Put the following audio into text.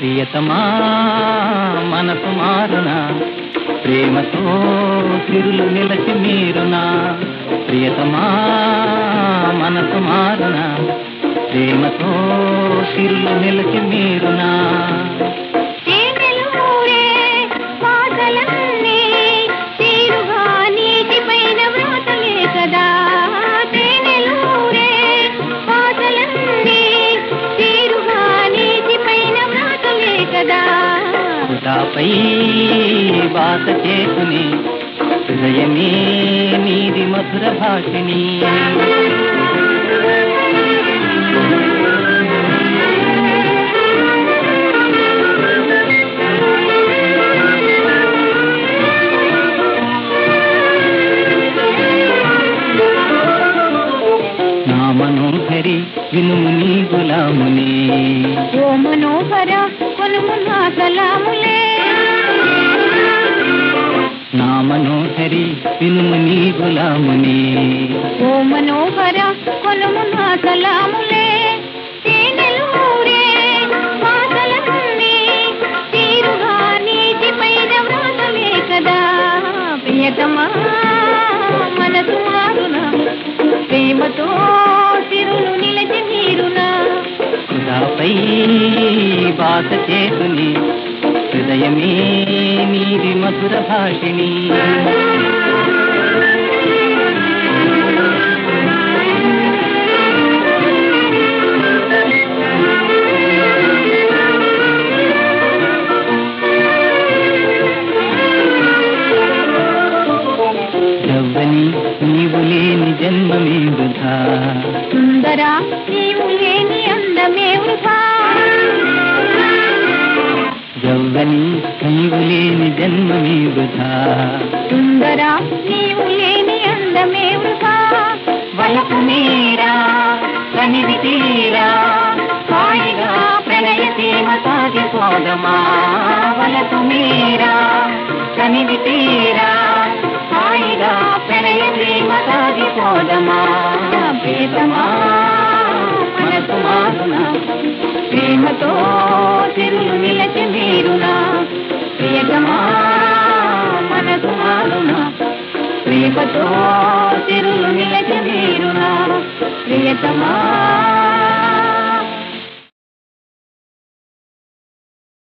ప్రియతమా మనసు మారునా ప్రేమతో తిరులు నిలచి మీరునా ప్రియతమా మనసు మారునా ప్రేమతో తిరులు నిలచి మీరునా తేనెలూరే పాటలన్నీ తీరుగా నీటిపైన వ్రాతలే కదా తేనెలూరే పాటలన్నీ తీరుగా నీటిపైన వ్రాతలే కదా హృదాపై బాస చేసుని హృదయమే నీది మధుర భాషిణి నా మనోహరి వినుము నీ గులాముని ఓ మనోహర కొనుము నా సలాములే నా మనోహరి వినుము నీ గులాముని ఓ మనోహర కొనుము నా సలాములే తేనెలూరే పాటలన్నీ తీరుగా నీటిపైన వ్రాతలే కదా ప్రియతమా మనసు మారునా ప్రేమతో తిరులు నిలచి మీరునా హృదాపై బాస చేసుని హృదయమే నీది మధుర భాషిణి జవ్వని నీవు లేని జన్మమే వృధా సుందరా నీవు లేని అందమే వృథా జవ్వని నీవు లేని జన్మమే వృధా సుందరా నీవు లేని అందమే వృథా వలపు మీరా కనివి తీరా హాయిగా ప్రణయ సీమ సాగిపోదమా వలపు మీరా కనివి తీరా హాయిగా ప్రణయ సీమ సాగిపోదమా ప్రేతమా మనసు మారునా ప్రేమతో తిరులు నిలచి మీరునా ప్రియతమా మనసు మారునా ప్రేమతో తిరులు నిలచి మీరునా ప్రియతమా